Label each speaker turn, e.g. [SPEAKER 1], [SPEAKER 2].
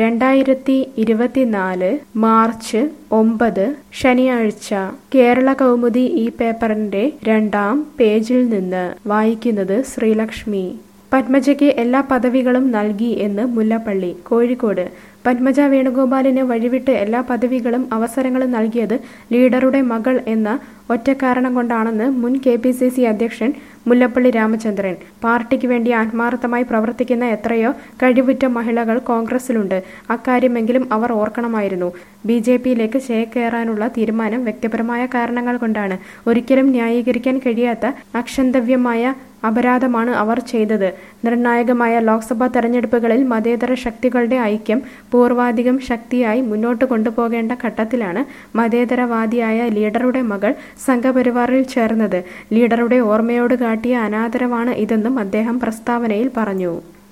[SPEAKER 1] രണ്ടായിരത്തി ഇരുപത്തിനാല് മാർച്ച് ഒമ്പത് ശനിയാഴ്ച കേരള കൗമുദി ഈ പേപ്പറിന്റെ രണ്ടാം പേജിൽ നിന്ന് വായിക്കുന്നത് ശ്രീലക്ഷ്മി പത്മജയ്ക്ക് എല്ലാ പദവികളും നൽകി എന്ന് മുല്ലപ്പള്ളി കോഴിക്കോട് പത്മജ വേണുഗോപാലിന് വഴിവിട്ട് എല്ലാ പദവികളും അവസരങ്ങളും നൽകിയത് ലീഡറുടെ മകൾ എന്ന ഒറ്റ കാരണം കൊണ്ടാണെന്ന് മുൻ കെ പി സി സി അധ്യക്ഷൻ മുല്ലപ്പള്ളി രാമചന്ദ്രൻ പാർട്ടിക്ക് വേണ്ടി ആത്മാർത്ഥമായി പ്രവർത്തിക്കുന്ന എത്രയോ കഴിവുറ്റ മഹിളകൾ കോൺഗ്രസിലുണ്ട് അക്കാര്യമെങ്കിലും അവർ ഓർക്കണമായിരുന്നു ബി ജെ പിയിലേക്ക് ചേക്കേറാനുള്ള തീരുമാനം വ്യക്തിപരമായ കാരണങ്ങൾ കൊണ്ടാണ് ഒരിക്കലും ന്യായീകരിക്കാൻ കഴിയാത്ത അക്ഷന്തവ്യമായ അപരാധമാണ് അവർ ചെയ്തത് നിർണായകമായ ലോക്സഭാ തെരഞ്ഞെടുപ്പുകളിൽ മതേതര ശക്തികളുടെ ഐക്യം പൂർവാധികം ശക്തിയായി മുന്നോട്ട് കൊണ്ടുപോകേണ്ട ഘട്ടത്തിലാണ് മതേതരവാദിയായ ലീഡറുടെ മകൾ സംഘപരിവാറിൽ ചേർന്നത് ലീഡറുടെ ഓർമ്മയോട് കാട്ടിയ അനാദരവാണ് ഇതെന്നും അദ്ദേഹം പ്രസ്താവനയിൽ പറഞ്ഞു